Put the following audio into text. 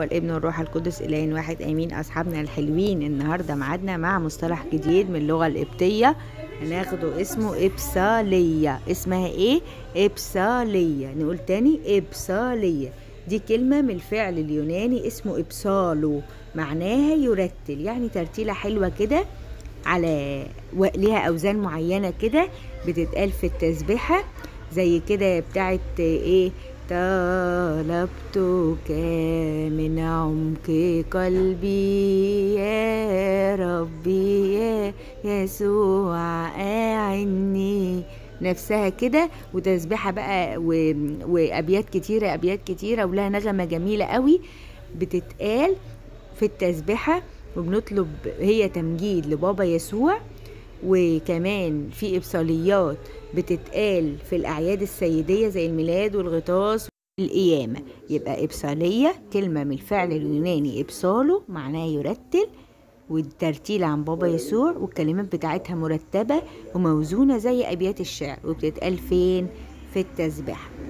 والابن والروح القدس إله واحد آمين أصحابنا الحلوين النهاردة معادنا مع مصطلح جديد من اللغة القبطية هناخده اسمه إبصالية اسمها إيه؟ إبصالية نقول تاني إبصالية دي كلمة من الفعل اليوناني اسمه إبصالو معناها يرتل يعني ترتيلة حلوة كده على و- ليها أوزان معينة كده بتتقال في التسبيحة زي كده بتاعت إيه طلبتك من عمق قلبي يا ربي يا يسوع أعني نفسها كده وتسبيحة بقى و... وأبيات كتيرة أبيات كتيرة ولها نغمة جميلة قوي بتتقال في التسبيحة وبنطلب هي تمجيد لبابا يسوع وكمان في إبصاليات بتتقال في الأعياد السيدية زي الميلاد والغطاس والقيامة يبقى إبصالية كلمة من الفعل اليوناني إبصاله معناه يرتل والترتيل عن بابا يسوع والكلمات بتاعتها مرتبة وموزونة زي أبيات الشعر وبتتقال فين؟ في التسبيحة